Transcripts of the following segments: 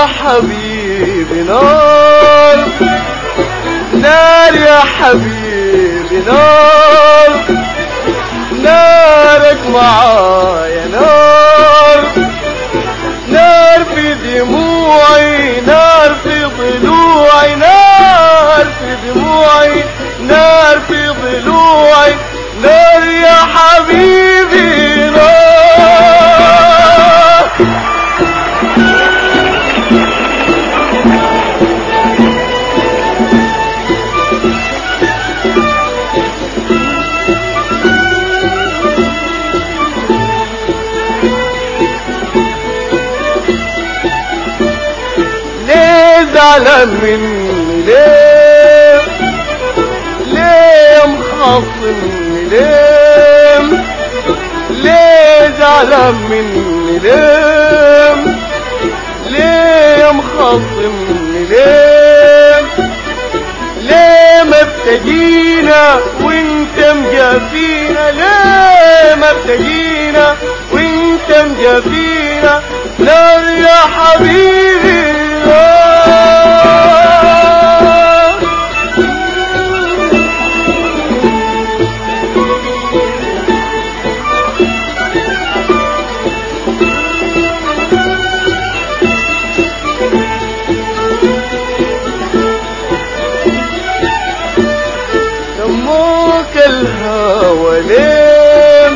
يا حبيبي نار نار يا حبيبي نار نارك معايا نار نار في دموعي نار في ضلوعي نار في دموعي نار في ضلوعي نار يا حبيبي نار ليه زعلان مني ليه ليه مخاصمني ليه ليه زعلان مني ليه ليه مخاصمني ليه ليه ما بتجينا وانت مجافينا ليه ما بتجينا وانت مجافينا نار يا حبيبي نار سموك الهوى ليه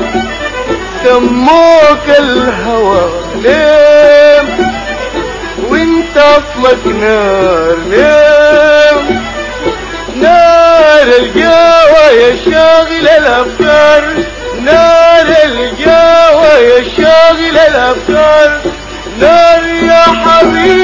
سموك الهوى ليه وانت اصلك نار ليه نار الجوى يا شاغل الافكار نار الجوى يا شاغل الافكار نار يا حبيبي